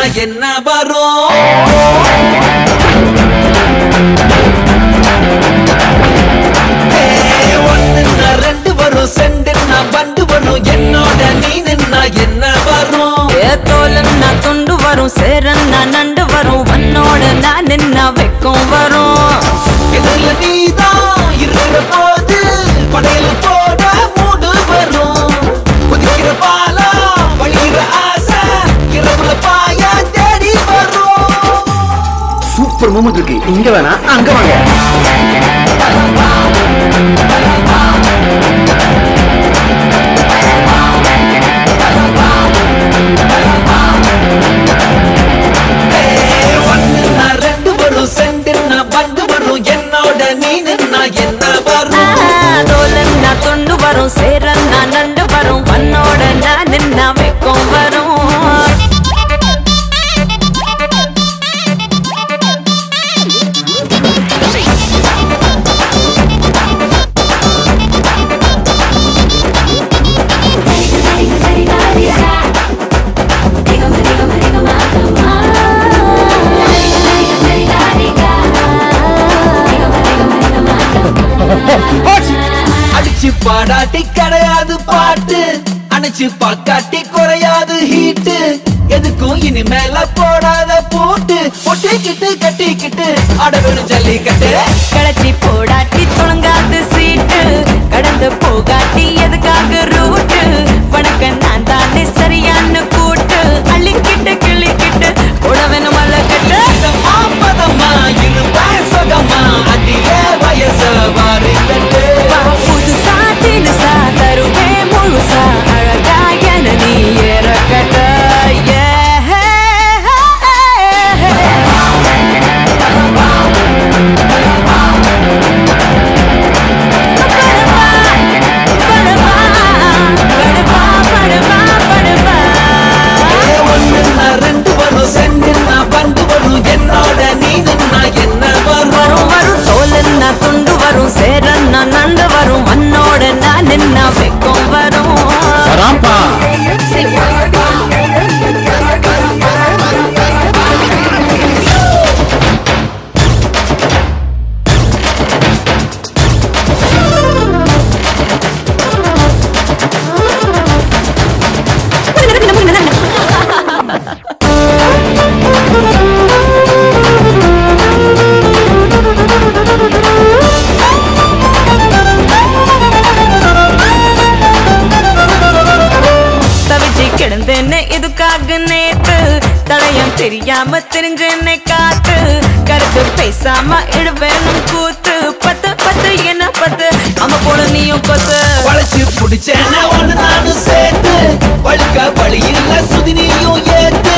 என்ன வரும் ஏய், ஒண்ணுன்னா ரெண்டு வரும் செண்டுன்னா பண்டு வரும் என்னோட நீ நின்னா என்ன வரும் ஏத்தோலன்னா துண்டு வரும் சேரன்னா நண்டு வரும் உன்னோட நான் நின்னா வெக்கம் வரும் இதுல நீதான் இருக்கிற போது படையல் போட மூடு வரும் குதிக்கிற பாலா வழிகிற ஆசை இரவுல பாயா தேடி வரும் சூப்பர் மூமெண்ட் இருக்கு இங்க வேணா அங்க வாங்க ஏய், ஒண்ணுன்னா ரெண்டு வரும் செண்டுன்னா பண்டு வரும் என்னோட நீ நின்னா என்ன வரும் தோலன்னா துண்டு வரும் சேரன்னா நண்டு வரும் உன்னோட நான் நின்னா வெக்கம் வரும் அடிச்சு பாடாட்டி கிடையாது பாட்டு அணைச்சு பாக்காட்டி குறையாது ஹீட்டு எதுக்கும் இனிமேல போடாத பூட்டு ஒட்டிக்கிட்டு கட்டிக்கிட்டு அடவெளு ஜல்லிக்கட்டு களைச்சி போடாட்டி தொடங்காது சீட்டு கடந்து போகாட்டி எதுக்காக ரூட்டு வணக்கம் நான் தானே சரியான கூட்டு அள்ளிக்கிட்டு கிள்ளிக்கிட்டு உழவனும் மல்லக்கட்டு இந்த மாப்பதம்மா இருப்பேன் சுகமா அதிலே வயசு மாறிக்கிட்டு வா புதுசா தினுசா தருவே முழுசா அழகா என நீ ஏறக்கட்ட ஒண்ணுன்னா ரெண்டு வரும் செண்டுன்னா பண்டு வரும் என்னோட நீ நின்னா என்ன வரும் வரும் வரும் தோலன்னா துண்டு வரும் சேரன்னா நண்டு வரும் மண்ணோட நான் நின்னா வெக்கம் வரும் வராம்பா தவிச்சு கிடந்தேன்னு இதுக்காக நேத்து தலையம் தெரியாம தெரிஞ்சேன்னை காத்து கருத்து பேசாம இடுவேணும் கூத்து பத்து பத்து என்ன பத்து அம்மா போல நீயும் கொத்து வளைச்சு புடிச்சேன ஒண்ணு நானும் சேர்த்து வழுக்க வழி இல்ல சுதி நீயும் ஏத்து